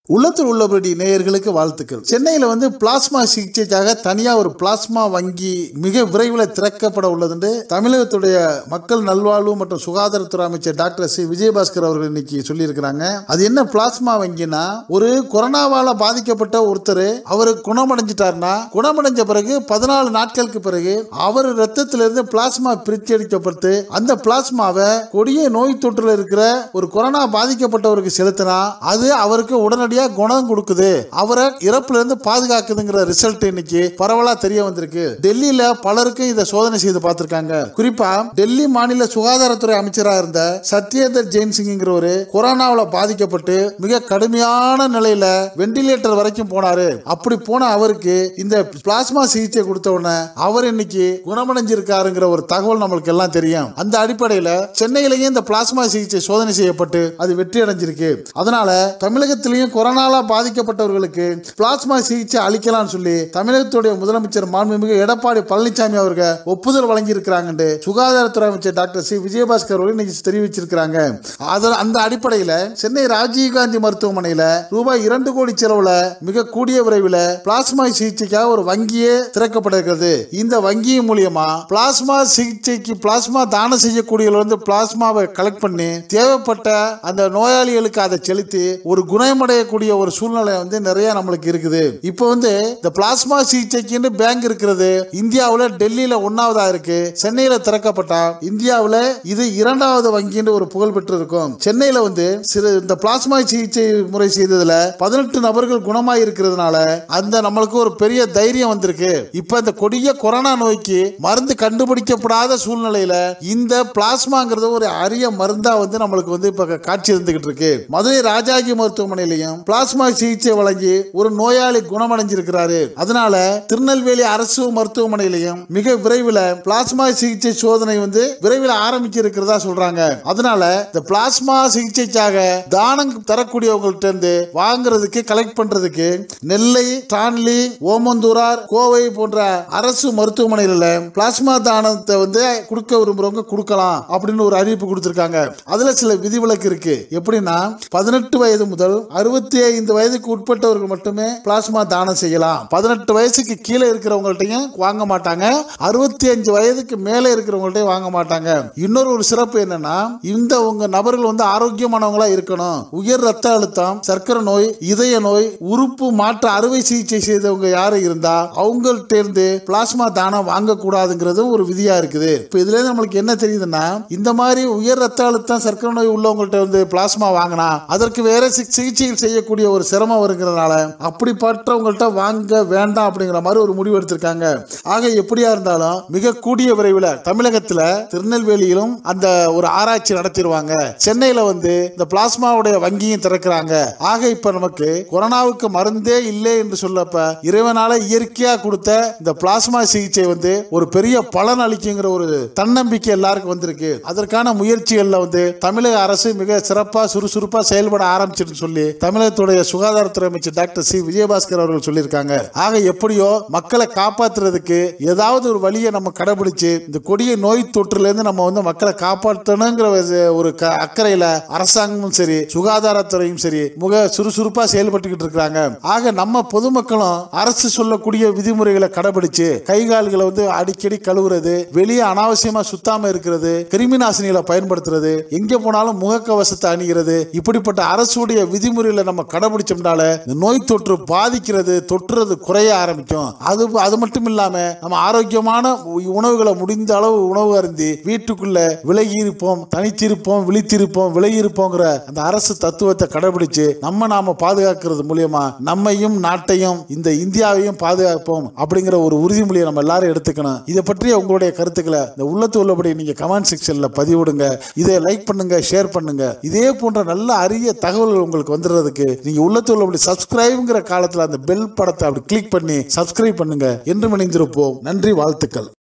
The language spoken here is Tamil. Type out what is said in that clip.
உள்ளத்தில் உள்ளபடி நேயர்களுக்கு வாழ்த்துக்கள் சென்னையில் வந்து பிளாஸ்மா சிகிச்சைக்காக தனியா ஒரு பிளாஸ்மா வங்கி மிக விரைவில் திறக்கப்பட உள்ளது என்று தமிழகத்துடைய மக்கள் நல்வாழ்வு மற்றும் சுகாதாரத்துறை அமைச்சர் டாக்டர் சி விஜயபாஸ்கர் அவர்கள் இன்னைக்கு சொல்லியிருக்கிறாங்க அது என்ன பிளாஸ்மா வங்கினா ஒரு கொரோனாவால பாதிக்கப்பட்ட ஒருத்தர் அவர் குணமடைஞ்சிட்டாருன்னா குணமடைஞ்ச பிறகு பதினாலு நாட்களுக்கு பிறகு அவர் ரத்தத்திலிருந்து பிளாஸ்மா பிரித்து எடுக்கப்பட்டு அந்த பிளாஸ்மாவை கொடிய நோய் தொற்றுல இருக்கிற ஒரு கொரோனா பாதிக்கப்பட்டவருக்கு செலுத்தினா அது அவருக்கு உடனடியாக குணம் கொடுக்குது அவரை இறப்புல இருந்து பாதுகாக்குதுங்கிற ரிசல்ட் இன்னைக்கு பரவலா தெரிய வந்திருக்கு டெல்லியில பலருக்கும் இதை சோதனை செய்து பார்த்திருக்காங்க குறிப்பா டெல்லி மாநில சுகாதாரத்துறை அமைச்சராக இருந்த சத்யேந்தர் ஜெயின் சிங்ங்கிறவரு கொரோனாவில் பாதிக்கப்பட்டு மிக கடுமையான நிலையில வெண்டிலேட்டர் வரைக்கும் போனாரு அப்படி போன அவருக்கு இந்த பிளாஸ்மா சிகிச்சை கொடுத்த உடனே அவர் இன்னைக்கு குணமடைஞ்சிருக்காருங்கிற ஒரு தகவல் நம்மளுக்கு எல்லாம் தெரியும் அந்த அடிப்படையில சென்னையிலேயும் இந்த பிளாஸ்மா சிகிச்சை சோதனை செய்யப்பட்டு அது வெற்றி அடைஞ்சிருக்கு அதனால தமிழகத்திலையும் கொரோனால பாதிக்கப்பட்டவர்களுக்கு பிளாஸ்மா சிகிச்சை அளிக்கலாம்னு சொல்லி தமிழகத்துடைய முதலமைச்சர் மாண்புமிகு எடப்பாடி பழனிசாமி அவர்கள் ஒப்புதல் வழங்கி இருக்கிறாங்க சுகாதாரத்துறை அமைச்சர் டாக்டர் சி விஜயபாஸ்கர் அவர்கள் இன்னைக்கு தெரிவிச்சிருக்கிறாங்க அதன் அந்த அடிப்படையில் சென்னை ராஜீவ்காந்தி மருத்துவமனையில் ரூபாய் இரண்டு கோடி செலவுல மிக கூடிய விரைவில் பிளாஸ்மா சிகிச்சைக்காக ஒரு வங்கியே திறக்கப்பட்டிருக்கிறது இந்த வங்கி மூலியமா பிளாஸ்மா சிகிச்சைக்கு பிளாஸ்மா தானம் செய்யக்கூடியவர்கள் வந்து பிளாஸ்மாவை கலெக்ட் பண்ணி தேவைப்பட்ட அந்த நோயாளிகளுக்கு அதை செலுத்தி ஒரு குணமடையக்கூடிய ஒரு சூழ்நிலை வந்து நிறைய நம்மளுக்கு இருக்குது இப்போ வந்து இந்த பிளாஸ்மா சிகிச்சைக்குன்னு பேங்க் இருக்கிறது இந்தியாவில் டெல்லியில ஒன்னாவதா இருக்கு சென்னையில திறக்கப்பட்டா இந்தியாவில் இது இரண்டாவது வங்கின்னு ஒரு புகழ் பெற்று இருக்கும் சென்னையில வந்து சிறு இந்த பிளாஸ்மா சிகிச்சை முறை செய்ததுல பதினெட்டு நபர்கள் குணமாய் இருக்கிறதுனால அந்த நம்மளுக்கு ஒரு பெரிய தைரியம் வந்திருக்கு இப்ப இந்த கொடிய கொரோனா நோய்க்கு மருந்து கண்டுபிடிக்கப்படாத சூழ்நிலையில இந்த பிளாஸ்மாங்கிறது ஒரு அரிய மருந்தா வந்து நம்மளுக்கு வந்து இப்ப காட்சி இருந்துகிட்டு இருக்கு மதுரை ராஜாஜி மருத்துவமனையிலையும் பிளாஸ்மா சிகிச்சை வழங்கி ஒரு நோயாளி குணமடைஞ்சிருக்கிறாரு அதனால திருநெல்வேலி அரசு மருத்துவமனையிலையும் மிக விரைவில் பிளாஸ்மா சிகிச்சை சோதனை வந்து விரைவில் ஆரம்பிக்க இருக்கிறதா சொல்றாங்க அதனால இந்த பிளாஸ்மா சிகிச்சைக்காக தானம் தரக்கூடியவங்கள்ட்ட இருந்து வாங்குறதுக்கு கலெக்ட் பண்றதுக்கு நெல்லை டான்லி ஓமந்தூரார் கோவை போன்ற அரசு மருத்துவமனையில பிளாஸ்மா தானத்தை வந்து கொடுக்க விரும்புறவங்க கொடுக்கலாம் அப்படின்னு ஒரு அறிவிப்பு கொடுத்திருக்காங்க அதுல சில விதிவிலக்கு இருக்கு எப்படின்னா பதினெட்டு வயது முதல் அறுபத்தி ஐந்து வயதுக்கு உட்பட்டவர்கள் மட்டுமே பிளாஸ்மா தானம் செய்யலாம் பதினெட்டு வயசுக்கு கீழே இருக்கிறவங்கள்ட்டையும் வாங்க மாட்டாங்க அறுபத்தி அஞ்சு வயதுக்கு மேலே இருக்கிறவங்கள்ட்டையும் வாங்க மாட்டாங்க இன்னொரு ஒரு சிறப்பு என்னன்னா இந்த உங்க நபர்கள் வந்து ஆரோக்கியமானவங்களா இருக்கணும் உயர் ரத்த அழுத்தம் சர்க்கரை நோய் இதய நோய் உறுப்பு மாற்று அறுவை சிகிச்சை செய்தவங்க யாரும் இருந்தா அவங்கள்ட்ட இருந்து பிளாஸ்மா தானம் வாங்கக்கூடாதுங்கிறதும் ஒரு விதியா இருக்குது இப்போ இதுல இருந்து நம்மளுக்கு என்ன தெரியுதுன்னா இந்த மாதிரி உயர் ரத்த அழுத்தம் சர்க்கரை நோய் உள்ளவங்கள்ட்ட வந்து பிளாஸ்மா வாங்கினா அதற்கு வேற சி- சிகிச்சைகள் செய்யக்கூடிய ஒரு சிரமம் வருங்கிறதுனால அப்படிப்பட்டவங்கள்ட்ட வாங்க வேண்டாம் அப்படிங்கிற மாதிரி ஒரு முடிவு எடுத்திருக்காங்க ஆக எப்படியா இருந்தாலும் மிக கூடிய விரைவில் தமிழகத்துல திருநெல்வேலியிலும் அந்த ஒரு ஆராய்ச்சி நடத்திடுவாங்க சென்னையில வந்து இந்த பிளாஸ்மாவுடைய வங்கியும் திறக்கிறாங்க ஆக இப்ப நமக்கு கொரோனாவுக்கு மருந்தே இல்லை என்று சொல்லப்ப இறைவனால இயற்கையா கொடுத்த இந்த பிளாஸ்மா சிகிச்சை வந்து ஒரு பெரிய பலன் அளிக்குங்கிற ஒரு தன்னம்பிக்கை எல்லாருக்கும் வந்திருக்கு அதற்கான முயற்சிகள்ல வந்து தமிழக அரசு மிக சிறப்பா சுறுசுறுப்பா செயல்பட ஆரம்பிச்சிட்டு சொல்லி தமிழகத்துடைய சுகாதாரத்துறை அமைச்சர் டாக்டர் சி விஜயபாஸ்கர் அவர்கள் சொல்லியிருக்காங்க ஆக எப்படியோ மக்களை காப்பாத்துறதுக்கு ஏதாவது ஒரு வழியை நம்ம கடைபிடிச்சு இந்த கொடிய நோய் தொற்றுல இருந்து நம்ம வந்து மக்களை காப்பாற்றணுங்கிற ஒரு- ஒரு க- அக்கறையில அரசாங்கமும் சரி சுகாதாரத்துறையும் சரி மிக சுறுசுறுப்பா செயல்பட்டுக்கிட்டு இருக்கிறாங்க ஆக நம்ம பொதுமக்களும் அரசு சொல்லக்கூடிய விதிமுறைகளை கடைபிடிச்சு கை கால்களை வந்து அடிக்கடி கழுவுறது வெளியே அனாவசியமா சுத்தாம இருக்கிறது கிருமி நாசினிகளை பயன்படுத்துறது எங்க போனாலும் முகக்கவசத்தை அணிகிறது இப்படிப்பட்ட அரசுடைய விதிமுறைகளை நம்ம கடைபிடிச்சோம்னால இந்த நோய் தொற்று பாதிக்கிறது தொற்றுறது குறைய ஆரம்பிக்கும் அது அது மட்டும் இல்லாம நம்ம ஆரோக்கியமான உ- உணவுகளை முடிந்த அளவு உணவு அருந்தி வீட்டுக்குள்ள விலகி இருப்போம் தனித்திருப்போம் விழித்திருப்போம் விலகி இருப்போங்கிற அந்த அரசு தத்துவத்தை கடைபிடிச்சு நம்ம நாம பாதுகாக்கிறது மூலியமா நம்மையும் நாட்டையும் இந்த இந்தியாவையும் பாதுகாப்போம் அப்படிங்கிற ஒரு உறுதிமொழியை நம்ம எல்லாரும் எடுத்துக்கணும் இதை பற்றிய உங்களுடைய கருத்துக்களை இந்த உள்ளத்து உள்ளபடி நீங்க கமெண்ட் செக்ஷன்ல பதிவிடுங்க இதை லைக் பண்ணுங்க ஷேர் பண்ணுங்க இதே போன்ற நல்ல அரிய தகவல்கள் உங்களுக்கு வந்துடுறதுக்கு நீங்க உள்ளத்து உள்ளபடி சப்ஸ்கிரைப்ங்கிற காலத்துல அந்த பெல் படத்தை அப்படி கிளிக் பண்ணி சப்ஸ்கிரைப் பண்ணுங்க என்று இணைந்திருப்போம் நன்றி வாழ்த்துக்கள்